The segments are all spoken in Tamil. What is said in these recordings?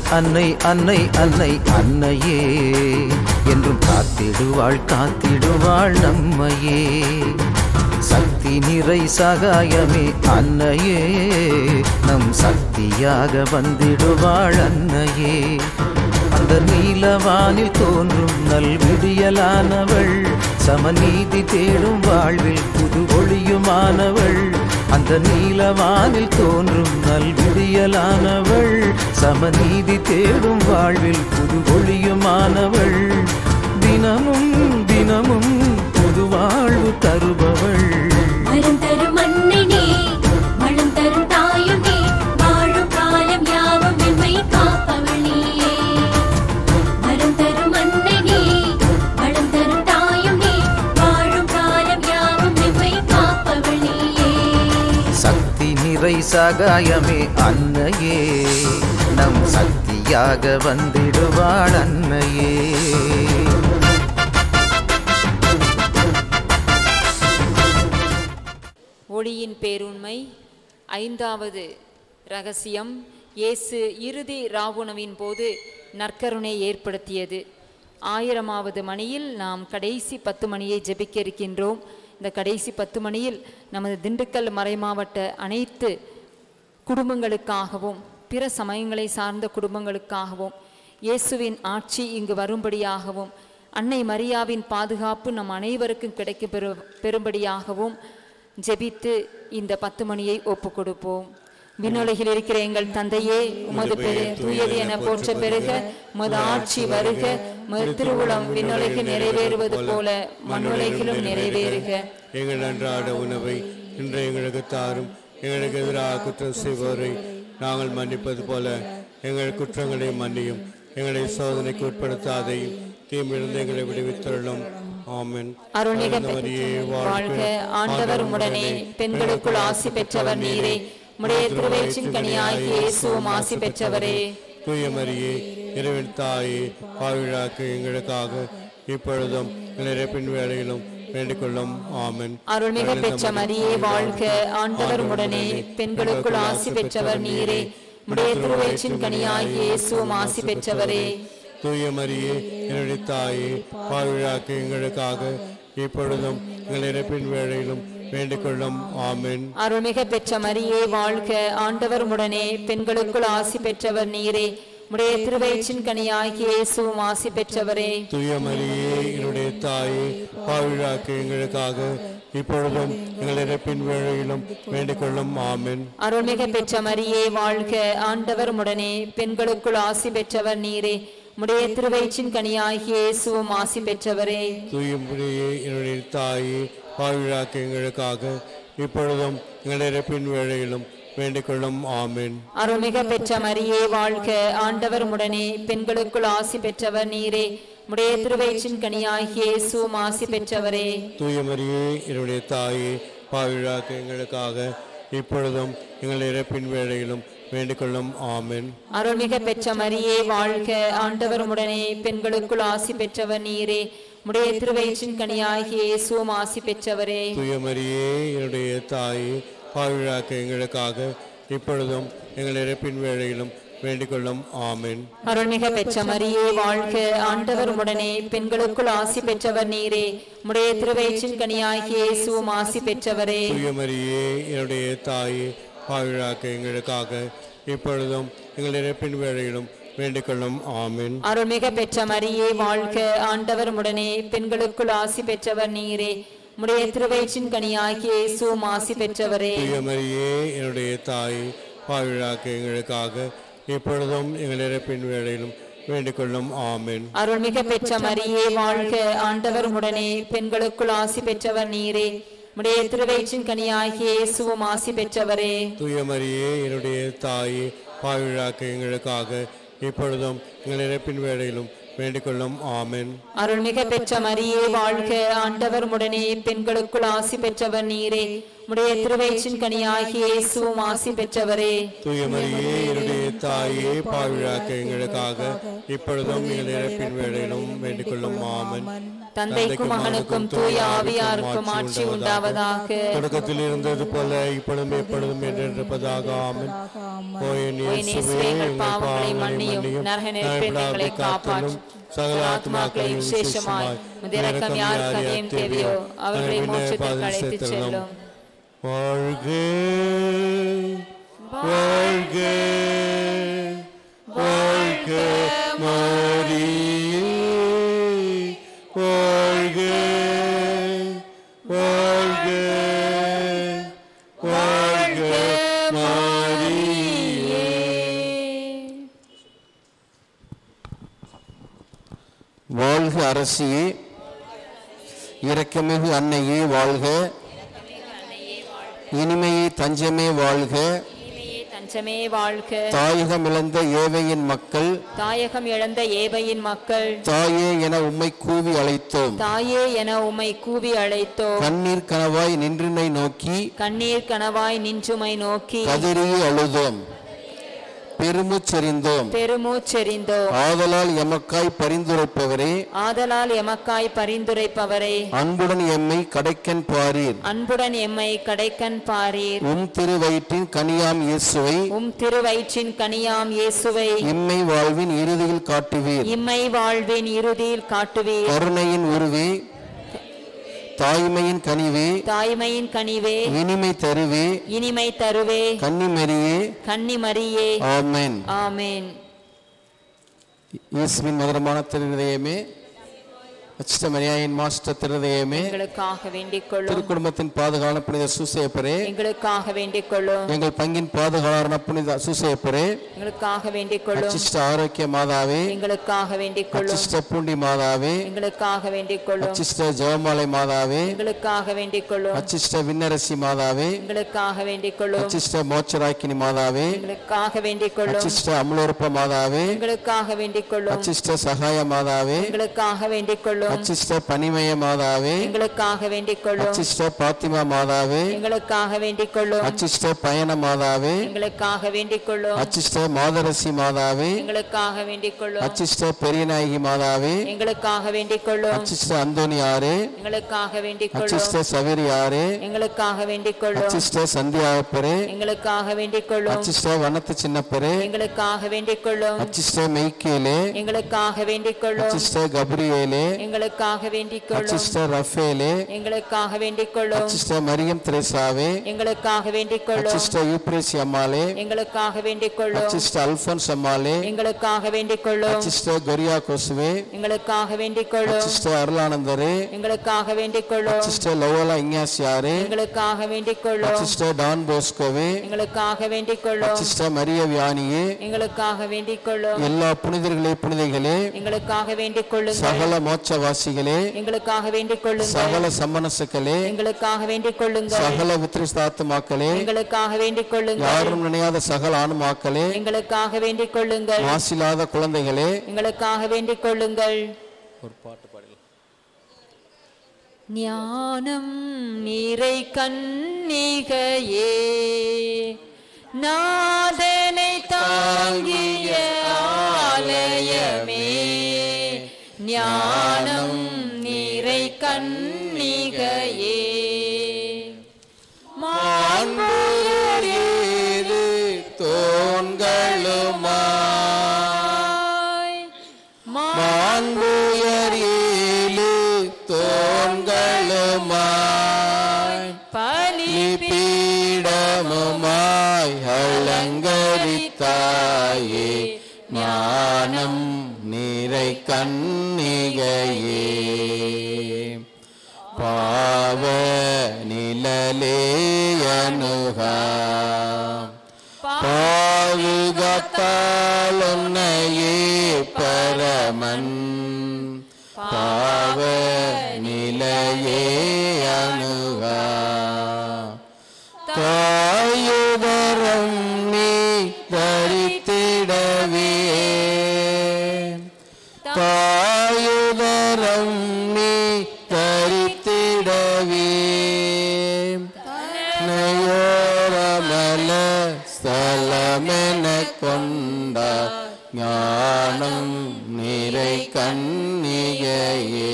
அன்னை அன்னை அன்னை அன்னையே என்றும் காத்திடுவாள் காத்திடுவாள் நம்மையே சக்தி நிறை சகாயமே அன்னையே நம் சக்தியாக வந்திடுவாள் அன்னையே அந்த நீலவானில் தோன்றும் நல்விடியலானவள் சமநீதி தேடும் வாழ்வில் புது ஒளியுமானவள் அந்த நீலவானில் தோன்றும் நல்விடியலானவள் சமநீதி தேடும் வாழ்வில் புது ஒளியுமானவள் தினமும் தினமும் புது வாழ்வு தருபவள் வரம் தரும் அன்னை வளம் தரும் தாயும் நீ வாழும் காலம் யாவும் எம்மை காப்பவள் நீயே வரம் தரும் அன்னை வளம் தரும் தாயும் நீ வாழும் காலம் யாவும் எம்மை காப்பவள் நீயே சக்தி நிறை சகாயமே அன்னையே நம் சக்தியாக வந்திடுவாள் அன்னையே ஒளியின் பேருண்மை ஐந்தாவது ரகசியம் இயேசு இறுதி ராவுணவின் போது நற்கருணை ஏற்படுத்தியது ஆயிரமாவது மணியில் நாம் கடைசி பத்து மணியை ஜெபிக்க இருக்கின்றோம் இந்த கடைசி பத்து மணியில் நமது திண்டுக்கல் மறைமாவட்ட அனைத்து குடும்பங்களுக்காகவும் பிற சமயங்களை சார்ந்த குடும்பங்களுக்காகவும் இயேசுவின் ஆட்சி இங்கு வரும்படியாகவும் அன்னை மரியாவின் பாதுகாப்பு நம் அனைவருக்கும் கிடைக்க பெறு பெறும்படியாகவும் ஜெபித்து இந்த பத்து மணியை ஒப்புக் கொடுப்போம் விண்ணுலகில் இருக்கிற எங்கள் தந்தையே உமது பெரு தூயது என போற்ற பெருக உமது ஆட்சி வருக உமது திருவுளம் விண்ணுலகில் நிறைவேறுவது போல மண்ணுலகிலும் நிறைவேறுக எங்கள் அன்றாட உணவை இன்று எங்களுக்கு தாரும் எங்களுக்கு எதிராக குற்றம் செய்வோரை நாங்கள் மன்னிப்பது போல எங்கள் குற்றங்களை மன்னியும் எங்களை சோதனைக்கு உட்படுத்தாதையும் தீமிலிருந்து எங்களை விடுவித்தருளும் ஆமென் அருள்மிக அருள்ந்த மரியே, வாழ்க ஆண்டவர் உடனே பெண்களுக்குள் ஆசி பெற்றவர் நீரே உடைய திருவயிற்றின் கனியாகிய இயேசுவும் ஆசி பெற்றவரே தூய மரியே இறைவன் தாயே பாவிழாக்கு எங்களுக்காக இப்பொழுதும் இறப்பின் வேளையிலும் வேண்டிக் கொள்ளும் ஆமென் அருள்மிக பெற்ற மரியே வாழ்க ஆண்டவர் உடனே பெண்களுக்குள் ஆசி பெற்றவர் நீரே உடைய திருவயிற்றின் கனியாகிய இயேசுவும் ஆசி பெற்றவரே தூய மரியே என்னுடைய தாயே பாவிழாக்கு எங்களுக்காக இப்பொழுதும் எங்கள் இறப்பின் வேளையிலும் வேண்டிக் கொள்ளும் ஆமென் அருள்மிக பெற்ற மரியே வாழ்க ஆண்டவர் உடனே பெண்களுக்குள் ஆசி பெற்றவர் நீரே உடைய திருவயிற்றின் கனியாகிய இயேசுவும் ஆசி பெற்றவரே தூய மரியே என்னுடைய தாயே பாவிழாக்கு எங்களுக்காக இப்பொழுதும் எங்கள் இறப்பின் வேளையிலும் வேண்டிக் கொள்ளும் ஆமென் அருள்மிக பெற்ற மரியே வாழ்க ஆண்டவர் உடனே பெண்களுக்குள் ஆசி பெற்றவர் நீரே உடைய திருவயிற்றின் கனியாகிய இயேசுவும் ஆசி பெற்றவரே தூய மரியே என்னுடைய தாயே பாவிழாக்கு எங்களுக்காக இப்பொழுதும் எங்கள் இறப்பின் வேளையிலும் வேண்டிக் கொள்ளும் ஆமென் அருள்மிக பெற்ற மரியே வாழ்க ஆண்டவர் உடனே பெண்களுக்குள் ஆசி பெற்றவர் நீரே உடைய திருவயிற்றின் கனியாகிய இயேசுவும் ஆசி பெற்றவரே தூய மரியே என்னுடைய தாயே பாவிழாக்கு எங்களுக்காக இப்பொழுதும் எங்கள் இறப்பின் வேளையிலும் வேண்டிக் கொள்ளும் ஆமென் அருள்மிக பெற்ற மரியே வாழ்க ஆண்டவர் உடனே பெண்களுக்குள் ஆசி பெற்றவர் நீரே உடைய திருவயிற்றின் கனியாகிய இயேசுவும் ஆசி பெற்றவரே தூய மரியே என்னுடைய தாயே பாவிழாக்கு எங்களுக்காக இப்பொழுதும் எங்கள் இறப்பின் வேளையிலும் வேண்டிக் கொள்ளும் ஆமென் அருள்மிக பெற்ற மரியே வாழ்க ஆண்டவர் உடனே பெண்களுக்குள் ஆசி பெற்றவர் நீரே உடைய திருவயிற்றின் கனியாகிய இயேசுவும் ஆசி பெற்றவரே தூய மரியே என்னுடைய தாயே பாவிழாக்கு எங்களுக்காக இப்பொழுதும் எங்கள் இறப்பின் வேளையிலும் வேண்டிக் கொள்ளும் ஆமென் அருள்மிக பெற்ற மரியே வாழ்க ஆண்டவர் உடனே பெண்களுக்குள் ஆசி பெற்றவர் நீரே உடைய திருவயிற்றின் கனியாகிய இயேசுவும் ஆசி பெற்றவரே தூய மரியே என்னுடைய தாயே பாவிழாக்கு எங்களுக்காக இப்பொழுதும் எங்கள் இறப்பின் வேளையிலும் வேண்டிக் கொள்ளும் ஆமென் அருள்மிக பெற்ற மரியே வாழ்க ஆண்டவர் உடனே பெண்களுக்குள் ஆசி பெற்றவர் நீரே உடைய திருவயிற்றின் கனியாகிய இயேசுவும் ஆசி பெற்றவரே தூய மரியே என்னுடைய தாயே பாவிழாக்கு எங்களுக்காக இப்பொழுதும் எங்கள் இறப்பின் வேளையிலும் வேண்டிக் கொள்ளும் ஆமென் அருள்மிக பெற்ற மரியே வாழ்க ஆண்டவர் உடனே பெண்களுக்குள் ஆசி பெற்றவர் நீரே உடைய திருவயிற்றின் கனியாகிய இயேசுவும் ஆசி பெற்றவரே தூய மரியே என்னுடைய தாயே பாவிழாக்க எங்களுக்காக இப்பொழுதும் எங்கள் இறப்பின் வேளையிலும் வேண்டிக் கொள்ளும் ஆமன் தந்தைக்கும் மகனுக்கும் தூய ஆவியாருக்கும் ஆட்சி உண்டாவதாக தொடக்கத்தில் இருந்தது போல இப்பொழுதும் எப்பொழுதும் என்றிருப்பதாக ஆமன் ஓ என் ஓ என் இயேசுவே, இயேசுவே, எங்கள் எங்கள் பாவங்களை மன்னியும் நரக நெருப்பில் எங்களை காப்பாற்றும் சகல ஆத்மாக்களை விசேஷமாய் முதலக்கம் யாருக்கு அதிகம் தேவையோ அவர்களை மோட்சத்திற்கு அழைத்துச் செல்லும் வாழ்க வாழ்க வாழ்க மாரியே வாழ்க வாழ்க வாழ்க மாரியே வாழ்க அரசியே இரக்கமிகு அன்னையே வாழ்க இனிமையே தஞ்சமே வாழ்க இனிமையே தஞ்சமே வாழ்க தாயகம் இழந்த ஏவையின் மக்கள் தாயகம் இழந்த ஏபையின் மக்கள் தாயே என உம்மை கூவி அழைத்தோம் தாயே என உம்மை கூவி அழைத்தோம் கண்ணீர் கனவாய் நின்றினை நோக்கி கண்ணீர் கனவாய் நின்றுமை நோக்கி கதறி அழுதோம் பெருமுச்செறிந்தோம் பெருமூச்செறிந்தோம் ஆதலால் எமக்காய் பரிந்துரைப்பவரே ஆதலால் எமக்காய் பரிந்துரைப்பவரை அன்புடன் எம்மை கடைக்கன் பாரீர் அன்புடன் எம்மை கடைக்கண் பாரீர் உம் திருவயிற்றின் கனியாம் இயேசுவை உம் திருவயிற்றின் கனியாம் இயேசுவை இம்மை வாழ்வின் இறுதியில் காட்டுவீர் இம்மை வாழ்வின் இறுதியில் காட்டுவீர் கருணையின் உருவே தாய்மையின் கனிவே தாய்மையின் கனிவே இனிமை தருவே இனிமை தருவே கன்னிமரியே கன்னிமரியே ஆமென் ஆமென் இயேசுவின் மதுரமான திருதயமே அச்சிஷ்டமரியாயின் மாஸ்டர் திருதயமே எங்களுக்காக வேண்டிக் கொள்ளும் திருக்குடும்பத்தின் பாதுகாவலர் புனித சூசையப்பரே எங்களுக்காக வேண்டிக் கொள்ளும் எங்கள் பங்கின் பாதுகாவலரான புனித சூசையப்பரே எங்களுக்காக வேண்டிக் கொள்ளும் அச்சிஷ்ட ஆரோக்கிய மாதாவே எங்களுக்காக வேண்டிக் கொள்ளும் அச்சிஷ்ட பூண்டி மாதாவே எங்களுக்காக வேண்டிக் கொள்ளும் அச்சிஷ்ட ஜெவமாலை மாதாவே எங்களுக்காக வேண்டிக் கொள்ளும் அச்சிஷ்ட விண்ணரசி மாதாவே எங்களுக்காக வேண்டிக் கொள்ளும் அச்சிஷ்ட மோட்சராக்கினி மாதாவே எங்களுக்காக வேண்டிக் கொள்ளும் அச்சிஷ்ட அமலோற்ப மாதாவே எங்களுக்காக வேண்டிக் கொள்ளும் அச்சிஷ்ட சகாய மாதாவே எங்களுக்காக வேண்டிக் கொள்ளும் அச்சிஷ்ட பனிமய மாதாவே எங்களுக்காக வேண்டிக் கொள்ளும் அச்சிஷ்ட பாத்திமா மாதாவே எங்களுக்காக வேண்டிக் கொள்ளும் அச்சிஷ்ட பயண மாதாவே எங்களுக்காக வேண்டிக் கொள்ளும் அச்சிஷ்ட மாதரசி மாதாவே எங்களுக்காக வேண்டிக் கொள்ளும் அச்சிஷ்ட பெரியநாயகி மாதாவே எங்களுக்காக வேண்டிக் கொள்ளும் அச்சிஷ்ட அந்தோனியாரே எங்களுக்காக வேண்டிக் கொள்ளும் அச்சிஷ்ட சவேரியாரே எங்களுக்காக வேண்டிக் கொள்ளும் அச்சிஷ்ட சந்தியாப்பரே எங்களுக்காக வேண்டிக் கொள்ளும் அச்சிஷ்ட வனத்து சின்னப்பரே எங்களுக்காக வேண்டிக் கொள்ளும் அச்சிஷ்ட மெய்க்கேலே எங்களுக்காக வேண்டிக் கொள்ளும் அச்சிஷ்ட கப்ரியேலே எங்களுக்காக வேண்டிக் கொள்ளும் அச்சிஷ்ட ரஃபேலே எங்களுக்காக வேண்டிக் கொள்ளும் அச்சிஷ்ட மரியம் திரேசாவே எங்களுக்காக வேண்டிக் கொள்ளும் அச்சிஷ்ட யூப்ரேசி அம்மாளே எங்களுக்காக வேண்டிக் கொள்ளும் அச்சிஷ்ட அல்போன்ஸ் அம்மாளே எங்களுக்காக வேண்டிக் கொள்ளும் அச்சிஷ்ட கொரியா கொசுவே எங்களுக்காக வேண்டிக் கொள்ளும் அச்சிஷ்ட அருளானந்தரே எங்களுக்காக வேண்டிக் கொள்ளும் அச்சிஷ்ட லோவலா இஞ்ஞாசியாரே எங்களுக்காக வேண்டிக் கொள்ளும் அச்சிஷ்ட டான் போஸ்கோவே எங்களுக்காக வேண்டிக் கொள்ளும் அச்சிஷ்ட மரிய வியானியே எங்களுக்காக வேண்டிக் கொள்ளும் எல்லா புனிதர்களே புனிதைகளே எங்களுக்காக வேண்டிக் கொள்ளுங்கள் சகல மோட்சவாசிகளே எங்களுக்காக வேண்டிக் கொள்ளுங்கள் சகல சம்மனசுக்களே எங்களுக்காக வேண்டிக் கொள்ளுங்கள் சகல வித்ரிஸ்தாத்துமாக்களே எங்களுக்காக வேண்டிக் கொள்ளுங்கள் யாரும் நினையாத சகல ஆணுமாக்களே எங்களுக்காக வேண்டிக் கொள்ளுங்கள் மாசில்லாத குழந்தைகளே எங்களுக்காக வேண்டிக் கொள்ளுங்கள் ஞானம் நீரை கண்ணிகையே நாதனை தாங்கிய ஆலயமே ஞானம் நீரை கண்ணிகையே மாண்புயரேறு தோன்களுமாய் மாண்புயரேலு தோன்களுமாய் பீடமுமாய் அலங்கரித்தாயே ஞானம் நிறை கண்ணிகையே பாவ நிழலே அணுகா பாதுகாத்தால் உன்னையே பரமன் பாவ நிலையே அணுகா தாயுதரம் நீ தரித்திடவே தாயுதரம் நீ தரித்திடவே நயோரமல ஸ்தலமெனக்கு கொண்டார் ஞானம் நிறை கண்ணிகையே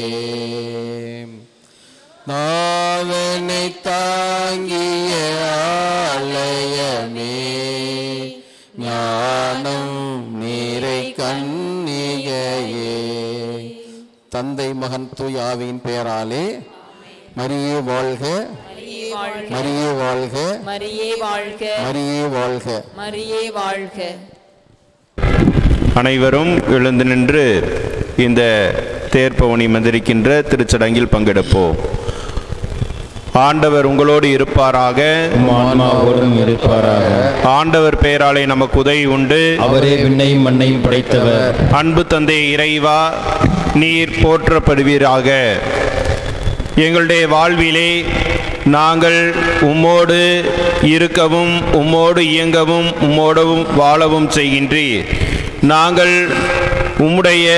நாவனை தாங்கிய ஆலயமே ஞானம் நிறை கண்ணிகையே தந்தை மகன் தூயாவின் பெயராலே மரியே வாழ்க மரியே வாழ்க மரியே வாழ்க மரியே வாழ்க மரியே வாழ்க அனைவரும் எழுந்து நின்று இந்த தேர்ப்பவனி மந்திரிக்கின்ற திருச்சடங்கில் பங்கெடுப்போம் ஆண்டவர் உங்களோடு இருப்பாராக உம் ஆன்மாவோடும் இருப்பாராக ஆண்டவர் பெயராலே நமக்கு உதவி உண்டு அவரே விண்ணையும் மண்ணையும் படைத்தவர் அன்பு தந்தை இறைவா நீர் போற்றப்படுவீராக எங்களுடைய வாழ்விலே நாங்கள் உம்மோடு இருக்கவும் உம்மோடு இயங்கவும் உம்மோடவும் வாழவும் செய்கின்றீர் நாங்கள் உம்முடைய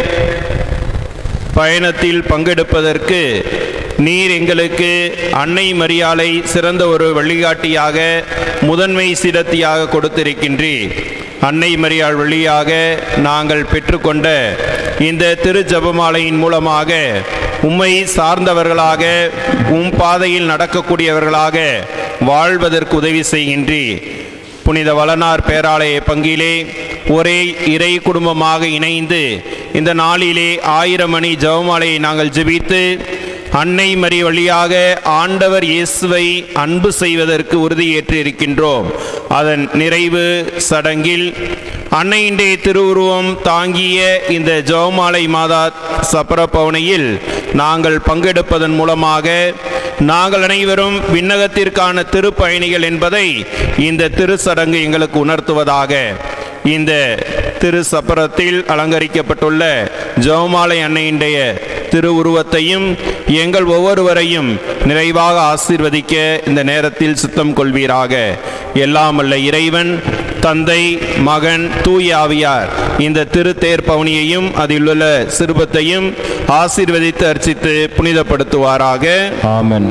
பயணத்தில் பங்கெடுப்பதற்கு நீர் எங்களுக்கு அன்னை மரியாதை சிறந்த ஒரு வழிகாட்டியாக முதன்மை சிரத்தியாக கொடுத்திருக்கின்றீர் அன்னை மரியாள் வழியாக நாங்கள் பெற்றுக்கொண்ட இந்த திரு ஜெபமாலையின் மூலமாக உம்மை சார்ந்தவர்களாக உம் பாதையில் நடக்கக்கூடியவர்களாக வாழ்வதற்கு உதவி செய்கின்றீர் புனித வளனார் பேராலய பங்கிலே ஒரே இறை குடும்பமாக இணைந்து இந்த நாளிலே ஆயிரம் மணி ஜெபமாலையை நாங்கள் ஜெபித்து அன்னை மரி வழியாக ஆண்டவர் இயேசுவை அன்பு செய்வதற்கு உறுதியேற்று இருக்கின்றோம் அதன் நிறைவு சடங்கில் அன்னையின்டைய திருவுருவம் தாங்கிய இந்த ஜெபமாலை மாதா சப்பர பவனையில் நாங்கள் பங்கெடுப்பதன் மூலமாக நாங்கள் அனைவரும் விண்ணகத்திற்கான திருப்பயணிகள் என்பதை இந்த திருச்சடங்கு எங்களுக்கு உணர்த்துவதாக இந்த திரு சப்பரத்தில் அலங்கரிக்கப்பட்டுள்ள ஜெபமாலை அன்னையினுடைய திருவுருவத்தையும் எங்கள் ஒவ்வொருவரையும் நிறைவாக ஆசீர்வதிக்க இந்த நேரத்தில் சித்தம் கொள்வீராக எல்லாமல்ல இறைவன் தந்தை மகன் தூய ஆவியார் இந்த திருத்தேர் பவனியையும் அதில் உள்ள சிறுபத்தையும் ஆசீர்வதித்து அர்ச்சித்து புனிதப்படுத்துவாராக ஆமென்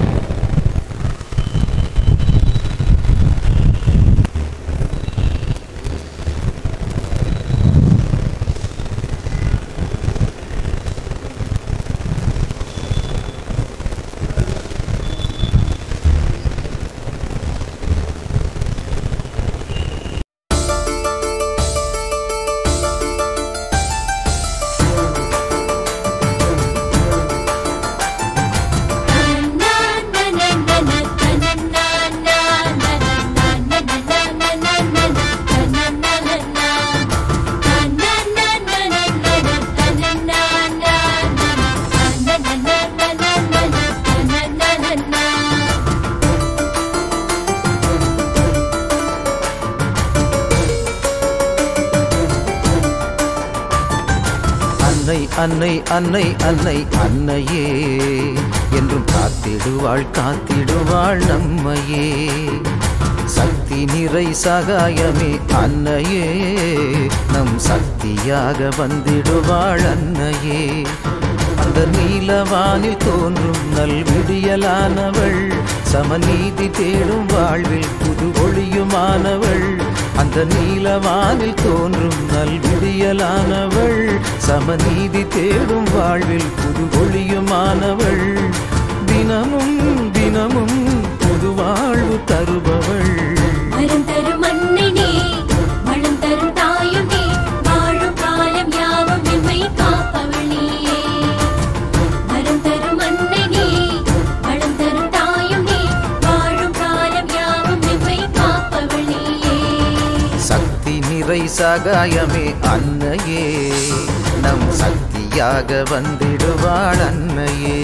அன்னை அன்னை அன்னை அன்னை அன்னையே என்றும் காத்திடுவாள் காத்திடுவாள் நம்மையே சக்தி நிறை சகாயமே அன்னையே நம் சக்தியாக வந்திடுவாள் அன்னையே அந்த நீலவானில் தோன்றும் நல்விடியலானவள் சமநீதி தேடும் வாழ்வில் புது ஒளியுமானவள் அந்த நீலவானில் தோன்றும் நல்விடியலானவள் சமநீதி தேடும் வாழ்வில் புது ஒளியுமானவள் தினமும் தினமும் புது வாழ்வு தருபவள் வரம் தரும் அன்னை நீ வளம் தரும் தாயும் நீ வாழும் காலம் யாவும் எம்மை காப்பவள் நீயே வரம் தரும் அன்னை நீ வளம் தரும் தாயும் நீ வாழும் காலம் யாவும் எம்மை காப்பவள் நீயே சக்தி நிறை சகாயமே அன்னையே நம் சக்தியாக வந்திடுவாள் அன்னையே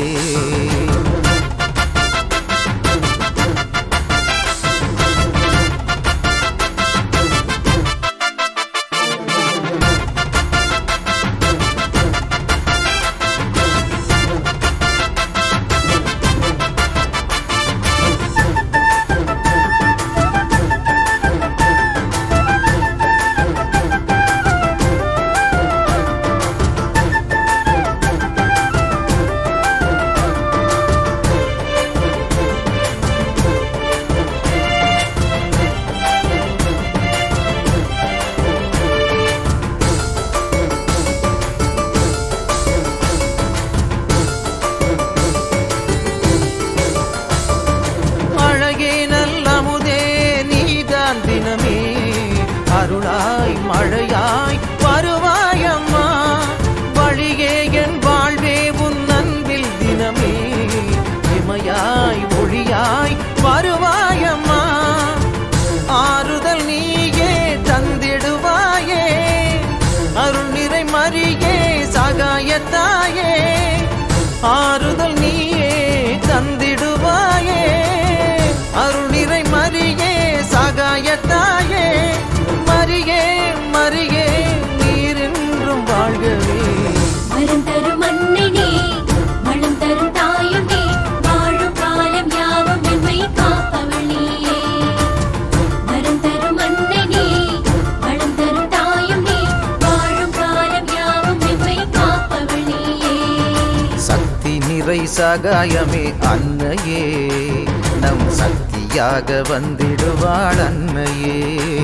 ஆறுதல் நீயே தந்திடுவாயே அருளிரை மரியே சகாயத்தாயே மரியே மரியே நீரென்றும் வாழ்கவே வரம் தரும் அன்னையே வளம் தரும் தாயுமே வாழும் காலம் யாவும் எம்மை காப்பவளியே வரம் தரும் அன்னையே வளம் தரும் தாயுமே வாழும் காலம் யாவும் எம்மை காப்பவளியே சக்தி நிறை சகாயமே அன்னையே நம் சக்தியாக வந்திடுவாள் அன்னையே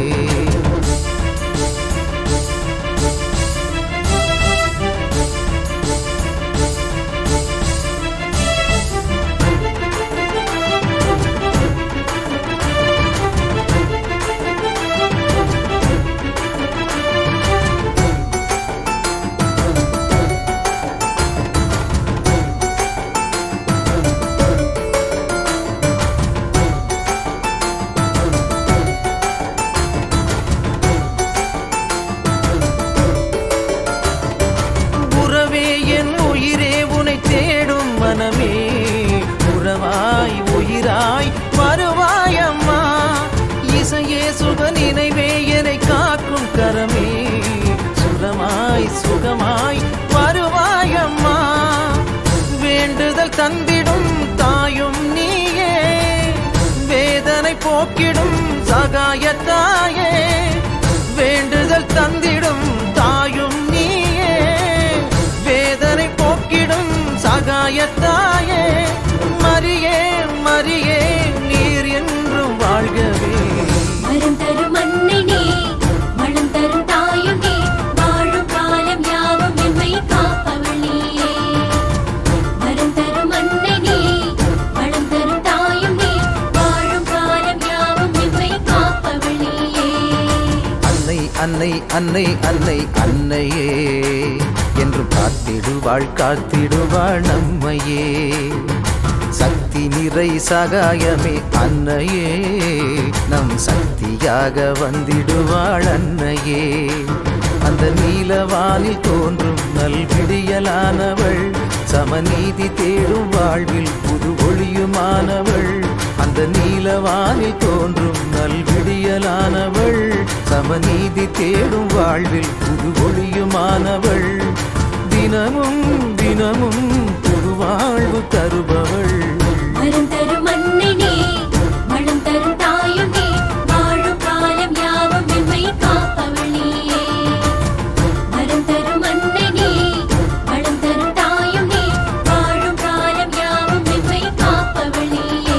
உறவே என் உயிரே உனை தேடும் மனமே உறவாய் உயிராய் வருவாய் அம்மா இசையே சுக நினைவே என்னை காக்கும் கரமே சுகமாய் சுகமாய் வருவாய் அம்மா வேண்டுதல் தந்திடும் தாயும் நீயே வேதனை போக்கிடும் சகாயத்தாயே வேண்டுதல் தந்திடும் தாயும் நீயே வேதனை போக்கிடும் சகாயத்தாயே மரியே மரியே நீர் என்றும் வாழ்கவே வரம் தரும் அன்னையே வளம் தரும் தாயுமே வாழும் காலம் யாவும் எம்மை காப்பவளியே வரம் தரும் அன்னையே வளம் தரும் தாயுமே வாழும் காலம் யாவும் எம்மை காப்பவளியே அன்னை அன்னை அன்னை அன்னை அன்னையே என்றும் காத்திடுவாள் காத்திடுவாள் நம்மையே சக்தி நிறை சகாயமே அன்னையே நம் சக்தியாக வந்திடுவாள் அன்னையே அந்த நீலவானில் தோன்றும் நல்விடியலானவள் சமநீதி தேடும் வாழ்வில் புது ஒளியுமானவள் அந்த நீலவானில் தோன்றும் நல்விடியலானவள் சமநீதி தேடும் வாழ்வில் புது ஒளியுமானவள் தினமும் தினமும் புது வாழ்வு தருபவள் வரம் தரும் அன்னையே வளம் தரும் தாயுமே வாழும் காலம் யாவும் எம்மை காப்பவளியே வரம் தரும் அன்னையே வளம் தரும் தாயுமே வாழும் காலம் யாவும் எம்மை காப்பவளியே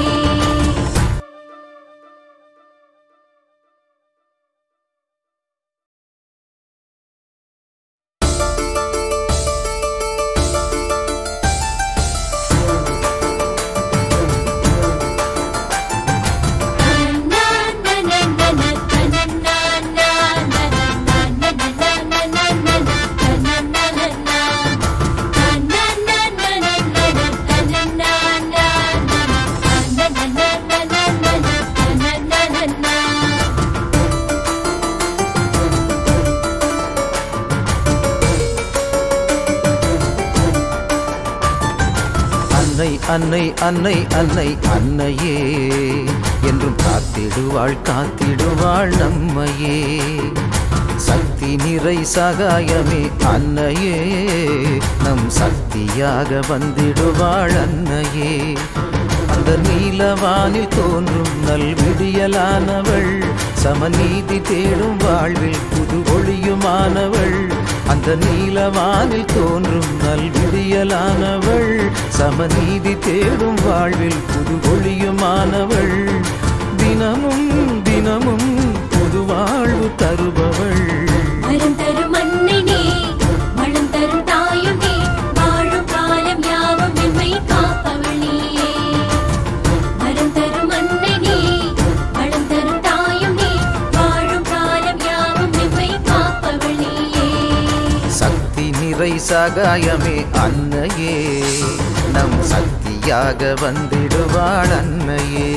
அன்னை அன்னை அன்னை அன்னை அன்னையே என்றும் காத்திடுவாள் காத்திடுவாள் நம்மையே சக்தி நிறை சகாயமே அன்னையே நம் சக்தியாக வந்திடுவாள் அன்னையே அந்த நீலவானில் தோன்றும் நல்விடியலானவள் சமநீதி தேடும் வாழ்வில் புது ஒளியுமானவள் அந்த நீலவானில் தோன்றும் நல்விடியலானவள் சமநீதி தேடும் வாழ்வில் புது ஒளியுமானவள் தினமும் தினமும் புது வாழ்வு தருபவள் வரம் தரும் அன்னையே வளம் தரும் தாயுமே வாழும் காலம் யாவும் எம்மை காப்பவளியே வரம் தரும் அன்னையே வளம் தரும் தாயுமே வாழும் காலம் யாவும் எம்மை காப்பவளியே சக்தி நிறை சகாயமே அன்னையே நம் சக்தியாக வந்திடுவாள் அன்னையே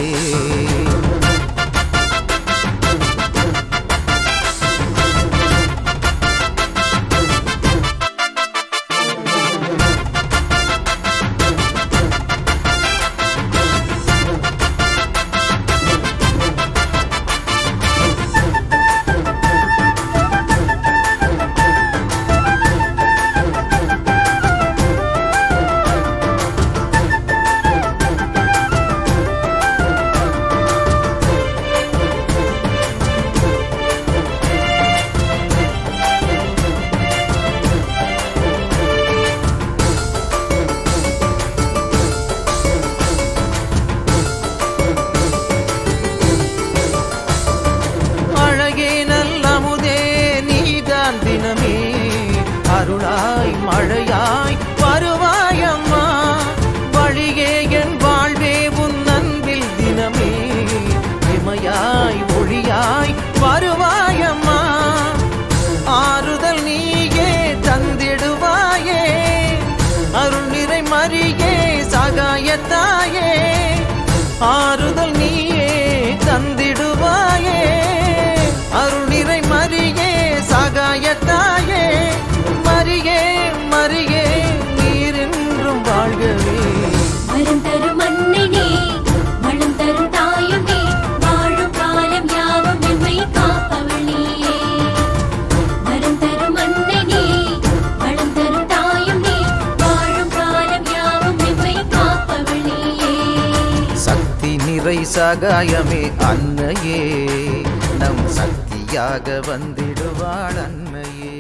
மழையாய் வருவாயம்மா வழியே என் வாழ்வே உன் அன்பில் தினமே இமையாய் ஒளியாய் வருவாயம்மா ஆறுதல் நீயே தந்திடுவாயே அருள் நிறை மறியே சகாயத்தாயே ஆறுதல் நீயே தந்திடுவாயே அருள் நிறை மறியே சகாயத்தாயே மறியே மறியே நீரென்றும் வாழ்கவே வரம் தரும் அன்னை நீ வளம் தரும் தாயும் நீ வாழும் காலம் யாவும் எம்மை காப்பவள் நீயே வரம் தரும் அன்னை நீ வளம் தரும் தாயும் நீ வாழும் காலம் யாவும் எம்மை காப்பவள் நீயே சக்தி நிறை சகாயமே அன்னையே நம் சக்தியாக வந்திடுவாள் அன்னையே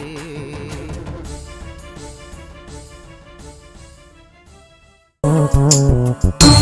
Thank